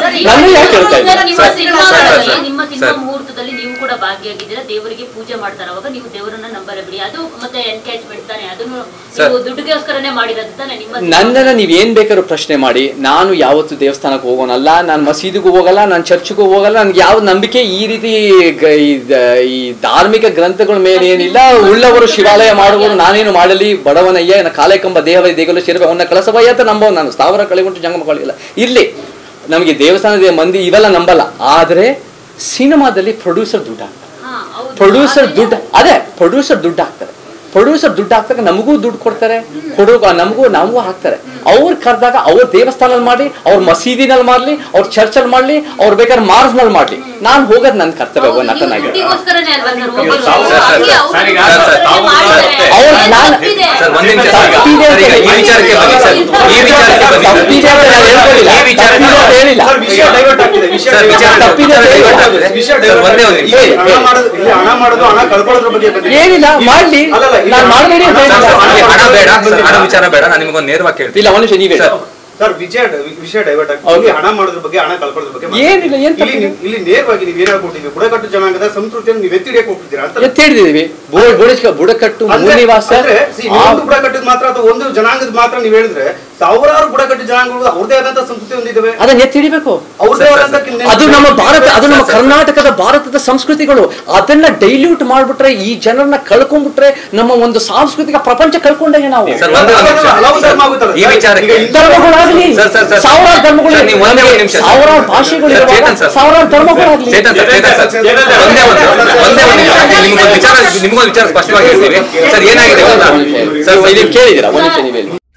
ನನ್ನ ಯಾಕೆ ಹೇಳ್ತಾ ಸರ್, ಇದ್ದೀರಾ ನಿಮ್ಮ ಸರ್, ಸಿನಿಮಾಗಳಲ್ಲಿ, ಸರ್, ನಿಮ್ಮ ಸಿನಿಮಾ ಸರ್. ಮುಹೂರ್ತದಲ್ಲಿ ನೀವು ಕೂಡ ಭಾಗಿಯಾಗಿದ್ದೀರಾ ದೇವರಿಗೆ ಪೂಜೆ ಮಾಡ್ತಾರೆ ಅವಾಗ ನೀವು ದೇವರನ್ನ ನಂಬರ ಬಿಡಿ ಅದು ಮತ್ತೆ ಎನ್ಕೇಜ್ಮೆಂಟ್ ತಾನೆ ಅದನ್ನು ಸರ್. ನೀವು ದುಡ್ಡಿಗೋಸ್ಕರನೇ ಮಾಡಿರೋದು ತಾನೆ ನಿಮ್ಮ ಸಿನಿಮಾ. ನನ್ನನ್ನ ನೀವ್ ಏನ್ ಬೇಕಾದ್ರೂ ಪ್ರಶ್ನೆ ಮಾಡಿ ನಾನು ಯಾವತ್ತು ದೇವಸ್ಥಾನಕ್ಕೆ ಹೋಗೋನಲ್ಲ ನಾನು ಮಸೀದಿಗೂ ಹೋಗಲ್ಲ ನಾನು ಚರ್ಚ್ಗೂ ಹೋಗಲ್ಲ ನನ್ಗೆ ಯಾವ ನಂಬಿಕೆ ಈ ರೀತಿ ಗ- ಈ ದ- ಈ ಧಾರ್ಮಿಕ ಗ್ರಂಥಗಳ ಮೇಲೆ ಏನಿಲ್ಲ ಉಳ್ಳವರು ಶಿವಾಲಯ ಮಾಡುವರು ನಾನೇನು ಮಾಡಲಿ ಬಡವನಯ್ಯ ನನ್ನ ಕಾಲೆ ಕಂಬ ದೇಹವೇ ದೇಗಲು ಶಿರಬೆ ಅವನ ಕಳಸವಯ್ಯ ಅಂತ ನಂಬೋ ನಾನು ಸ್ಥಾವರ ಕಳೆಗುಂಟು ಜಂಗಮ ಕಳಿಲ್ಲ ಇರ್ಲಿ ನಮಗೆ ದೇವಸ್ಥಾನದ ಮಂದಿ ಇವೆಲ್ಲ ನಂಬಲ್ಲ ಆದ್ರೆ ಸಿನಿಮಾದಲ್ಲಿ ಪ್ರೊಡ್ಯೂಸರ್ ದುಡ್ಡು ಹಾಕ್ತಾರೆ ಹಾ, ಹೌದು. ಪ್ರೊಡ್ಯೂಸರ್ ಆದ್ರೆ- ದುಡ್ಡು ಅದೇ ಪ್ರೊಡ್ಯೂಸರ್ ದುಡ್ಡು ಹಾಕ್ತಾರೆ ಪ್ರೊಡ್ಯೂಸರ್ ದುಡ್ಡು ಹಾಕ್ದಾಗ ನಮಗೂ ದುಡ್ಡು ಕೊಡ್ತಾರೆ ಕೊಡೋ ನಮಗೂ ನಮಗೂ ಹಾಕ್ತಾರೆ ಅವ್ರು ಕರೆದಾಗ ಅವ್ರ ದೇವಸ್ಥಾನದಲ್ಲಿ ಮಾಡಲಿ ಅವ್ರ ಮಸೀದಿನಲ್ಲಿ ಮಾಡಲಿ ಅವ್ರ ಚರ್ಚಲ್ಲಿ ಮಾಡಲಿ ಅವ್ರು ಬೇಕಾದ್ರೆ ಮಾರ್ಸ್ ನಲ್ಲಿ ಮಾಡಲಿ ನಾನು ಹೋಗೋದು ನನ್ನ ಕರ್ತವ್ಯ ಒಬ್ಬ ಹೌದು, ನೀವು ನಟನಾಗಿ ದುಡ್ಡಿಗೋಸ್ಕರನೇ ಅಲ್ವಾ ಸರ್ ಹೋಗೋದು? ಸರ್, ಸರ್, ಹಾಗೆ ಸರ್, ಅವ್ರು ಸರ್, ಈಗ ದುಡ್ಡಿಗೋಸ್ಕರನೇ ತಾವು ಮಾಡ್ತಾರೆ. ಅವ್ರು ನಾನು- ತಪ್ಪಿದೆ. ಸರ್ ಒಂದ್ ನಿಮಿಷ ತಪ್ಪಿದೆ ಅಂತ ಸರ್, ಈಗ ಈ ವಿಚಾರಕ್ಕೆ ಬನ್ನಿ ಸರ್ ಈ ವಿಚಾರಕ್ಕೆ ಬನ್ನಿ ಸರ್. ತಪ್ಪಿದೆ ಅಂತ ನಾನು ಹೇಳ್ಕೊಳ್ಳಿಲ್ಲ. ಈ ವಿಚಾರಕ್ಕೆ ತಪ್ಪಿದೆ ಅಂತ ಹೇಳಿಲ್ಲ ಸರ್, ವಿಷಯ ಡೈವರ್ಟ್ ಆಗ್ತಿದೆ ವಿಷಯ ಸರ್, ವಿಚಾರ divert ತಪ್ಪಿದೆ ಅಂತ divert ಹೇಳಿಲ್ಲ. ಆಗ್ತಿದೆ. ವಿಷಯ ಸರ್, divert ಒಂದೇ ಒಂದು ಆಗ್ತಿದೆ. ನಿಮಿಷ. ಇಲ್ಲಿ ಹಣ ಮಾಡೋದು ಇಲ್ಲಿ ಹಣ ಮಾಡೋದು ಹಣ ಕಳ್ಕೊಳ್ಳೋದ್ರ ಬಗ್ಗೆ ಬಂದಿದೆ. ಏನಿಲ್ಲ, ಇಲ್ಲಿ- ಮಾಡ್ಲಿ. ಅಲ್ಲಲ್ಲ, ಇಲ್ಲಿ ನಾನ್ ಮಾಡ್ಬೇಡಿ ಅಂತ ಹಣ- ಹೇಳಿಲ್ಲ. ಸರ್, ಹಣ- ಹಣ ಬೇಡ ಸರ್, ಹಣ ಬಂದಿಲ್ಲ. ವಿಚಾರ ಬೇಡ ನಾನು ನಿಮಗೊಂದು ನೇರವಾಗಿ ಕೇಳ್ತೀನಿ ಇಲ್ಲ ಒಂದು ನಿಮಿಷ ನೀವೇ ಸರ್, ಸರ್ ವಿಷಯ ವಿಷಯ ಡೈವರ್ಟ್ ಆಗ್ತಿದೆ ಹೌದು. ಇಲ್ಲಿ ಹಣ ಮಾಡೋದ್ರ ಬಗ್ಗೆ ಹಣ ಕಳ್ಕೊಳ್ಳೋದ್ರ ಬಗ್ಗೆ ಮಾತಾಡಿ. ಏನಿಲ್ಲ, ಏನ್ ಇಲ್ಲಿ ತಪ್ಪಿದೆ? ನೀವು- ಇಲ್ಲಿ ನೇರವಾಗಿ ನೀವು ಏನ್ ಹೇಳ್ಕೊಟ್ಟಿದ್ದೀವಿ ಬುಡಕಟ್ಟು ಜನಾಂಗದ ಸಂಸ್ಕೃತಿಯನ್ನು ನೀವು ಎತ್ತಿ ಹಿಡಿಯಕ್ಕೆ ಹೋಗ್ತಿದ್ದೀರಾ ಅಂತ ಎತ್ತಿ ಹಿಡಿದಿದ್ದೀವಿ ಬುಡಕ ಬುಡಕಟ್ಟು ಅಂದ್ರೆ- ಮುನಿವಾಸ ಅಂದ್ರೆ see, ನೀವು ಒಂದು ಬುಡಕಟ್ಟದ ಮಾತ್ರ ಅಥವಾ ಒಂದು ಜನಾಂಗದ ಮಾತ್ರ ನೀವು ಹೇಳಿದ್ರೆ ಸಾವಿರಾರು ಬುಡಕಟ್ಟು ಜನಾಂಗಗಳು ಅವ್ರದೇ ಆದಂತ ಸಂಸ್ಕೃತಿ ಹೊಂದಿದ್ದಾವೆ ಅದನ್ನ ಎತ್ತಿ ಹಿಡಿಬೇಕು ಅವ್ರದೇ ಸರ್, ಆದಂತ ಸರ್, ಕಿನ್ನೆ- ಅದು ನಮ್ಮ ಭಾರತ ಅದು ನಮ್ಮ ಸರ್, ಸರ್. ಕರ್ನಾಟಕದ ಭಾರತದ ಸಂಸ್ಕೃತಿಗಳು ಅದನ್ನ ಡೈಲ್ಯೂಟ್ ಮಾಡ್ಬಿಟ್ರೆ ಈ ಜನರನ್ನ ಕಳ್ಕೊಂಡ್ಬಿಟ್ರೆ ನಮ್ಮ ಒಂದು ಸಾಂಸ್ಕೃತಿಕ ಪ್ರಪಂಚ ಕಳ್ಕೊಂಡಾಗೆ ನಾವು ಸರ್, ಒಂದೇ ಒಂದು ನಿಮಿಷ. ಹಲವು ಧರ್ಮ ಆಗುತ್ತಲ್ಲ. ಈ ವಿಚಾರಕ್ಕೆ ಈಗ ಹಿಂದೂ ಧರ್ಮಗಳಾಗ್ಲಿ ಸರ್, ಸರ್, ಸರ್. ಸಾವಿರಾರು ಧರ್ಮಗಳು ಸರ್, ನೀವು ಒಂದೇ ಒಂದು ನಿಮಿಷ ಸರ್. ಸಾವಿರಾರು ಭಾಷೆಗಳು ಸರ್, ಇರುವಾಗ ಚೇತನ್ ಸರ್. ಸಾವಿರಾರು ಧರ್ಮಗಳಾಗ್ಲಿ ಚೇತನ್ ಸರ್ ಚೇತನ್ ಸರ್ ಒಂದೇ ಒಂದು ಒಂದೇ ಒಂದು ನಿಮಿಷ ನಿಮ್ಗೊಂದು ವಿಚಾರ ನಿಮ್ಗೊಂದು ವಿಚಾರ ಸ್ಪಷ್ಟವಾಗಿ ಹೇಳ್ತೀವಿ ಸರ್ ಏನಾಗಿದೆ ಗೊತ್ತಾ? ಸರ್ ಇದನ್ನ ಕೇಳಿದಿರಾ ಒಂದು ನಿಮಿಷ ನೀವು ಹೇಳಿ